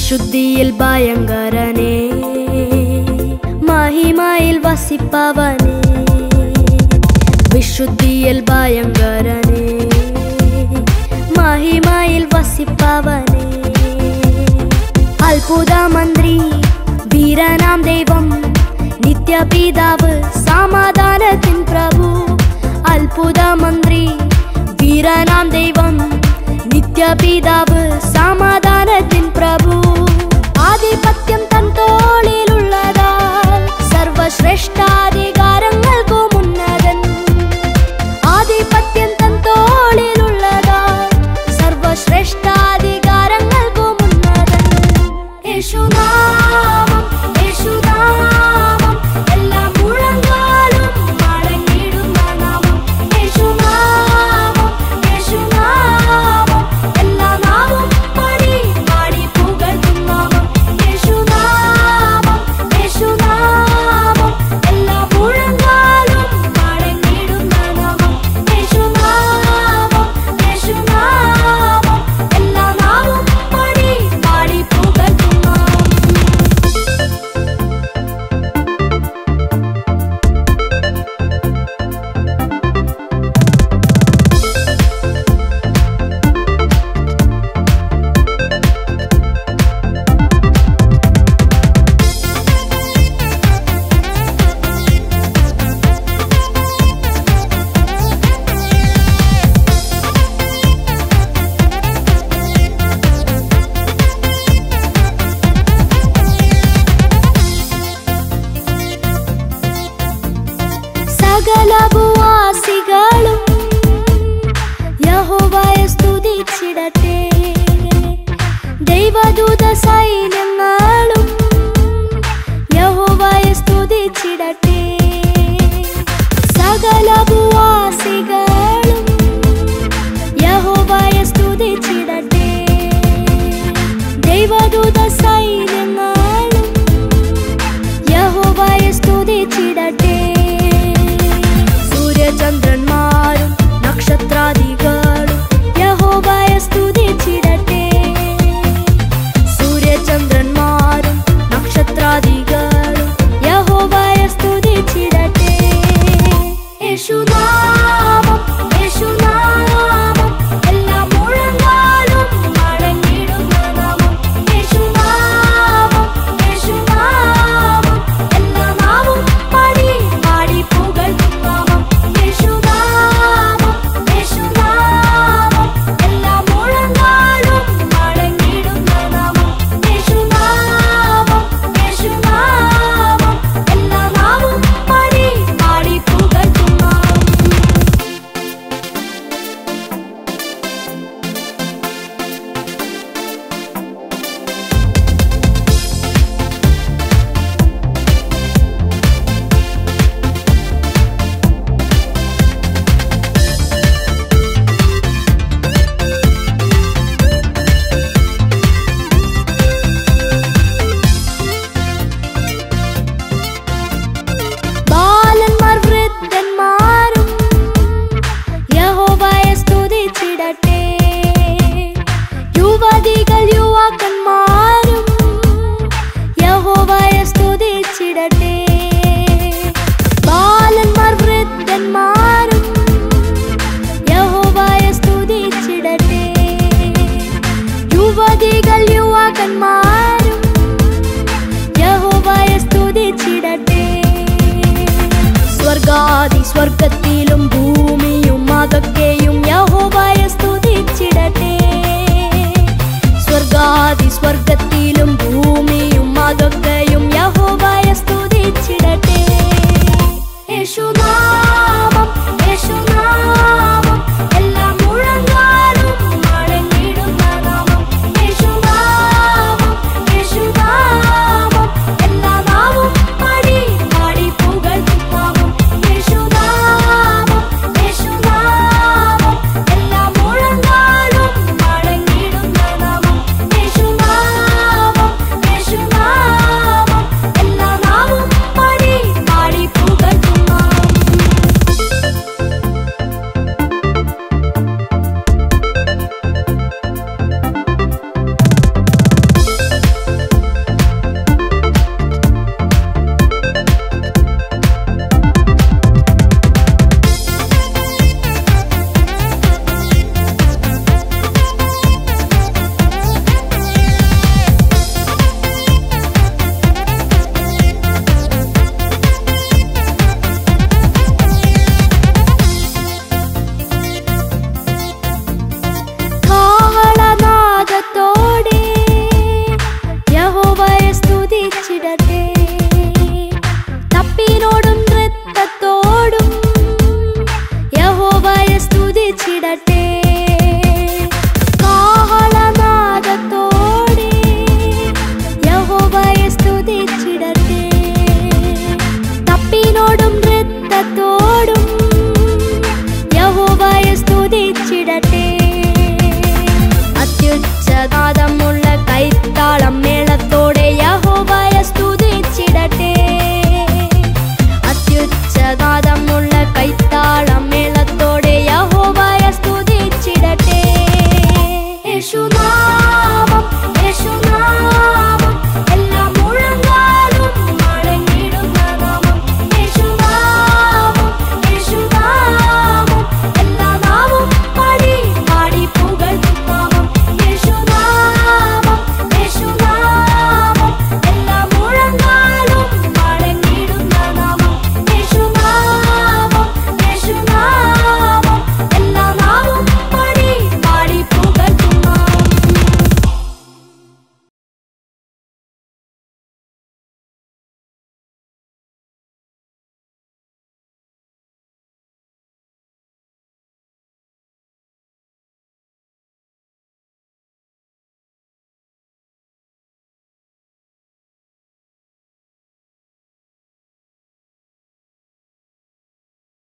വിശുദ്ധിയിൽ ഭയങ്കരനെ മഹിമയിൽ വസിപ്പവനെ വിശുദ്ധിയിൽ ഭയങ്കരനെ മഹിമയിൽ വസിപ്പവനെ അത്ഭുത മന്ത്രി വീരനാം ദൈവം നിത്യപിതാവ് സമാധാനത്തിൻ പ്രഭു അത്ഭുത മന്ത്രി വീരനാം ദൈവം നിത്യപിതാവ് സമാധാനത്തിൻ പ്രഭു ആധിപത്യം തൻ തോളിലുള്ളതാൽ സർവശ്രേഷ്ഠാധികാരങ്ങൾക്കും ഉന്നതൻ ആധിപത്യം തൻ തോളിലുള്ളതാൽ സർവശ്രേഷ്ഠാധികാരങ്ങൾക്കും ഉന്നതൻ യേശുനാമം യേശുനാമം എല്ലാ മുഴങ്ങാലും മടങ്ങിടുന്ന നാമം യേശുനാമം യേശുനാമം എല്ലാ നാവും പാടി പാടി പുകഴ്ത്തും നാമം യേശുനാമം യേശുനാമം എല്ലാ മുഴങ്ങാലും മടങ്ങിടുന്ന നാമം യേശുനാമം യേശുനാമം എല്ലാ നാവും പാടി പാടി പുകഴ്ത്തും നാമം സകല ഭൂവാസികളും യഹോവയെ സ്തുതിച്ചിടട്ടെ ദൈവദൂത സൈന്യങ്ങളും യഹോവയെ സ്തുതിച്ചിടട്ടെ സകല ഭൂവാസികളും യഹോവയെ സ്തുതിച്ചിടട്ടെ ദൈവദൂത സൈന്യങ്ങളും യഹോവയെ സ്തുതിച്ചിടട്ടെ സൂര്യചന്ദ്രന്മാരും നക്ഷത്രാദികളും യഹോവയെ സ്തുതിച്ചിടട്ടെ സൂര്യചന്ദ്രന്മാരും നക്ഷത്രാദികളും യഹോവയെ സ്തുതിച്ചിടട്ടെ യേശുനാമം യേശുനാമം എല്ലാ മുഴങ്ങാലും മടങ്ങിടുന്ന നാമം യേശുനാമം യേശുനാമം എല്ലാ നാവും പാടി പാടി പുകഴ്ത്തും നാമം യേശുനാമം യേശുനാമം എല്ലാ മുഴങ്ങാലും മടങ്ങിടുന്ന നാമം യേശുനാമം യേശുനാമം എല്ലാ നാവും പാടി പാടി പുകഴ്ത്തും നാമം ബാലന്മാർ വൃദ്ധന്മാരും യഹോവയെ സ്തുതിച്ചിടട്ടെ യുവതികൾ യുവാക്കന്മാരും യഹോവയെ സ്തുതിച്ചിടട്ടെ ബാലന്മാർ വൃദ്ധന്മാരും യഹോവയെ സ്തുതിച്ചിടട്ടെ യുവതികൾ യുവാക്കന്മാരും യഹോവയെ സ്തുതിച്ചിടട്ടെ സ്വർഗാദി സ്വർഗത്തിലും ഭൂമിയും അതൊക്കെയും യഹോവയെ സ്തുതിച്ചിടട്ടെ സ്വർഗാദി സ്വർഗ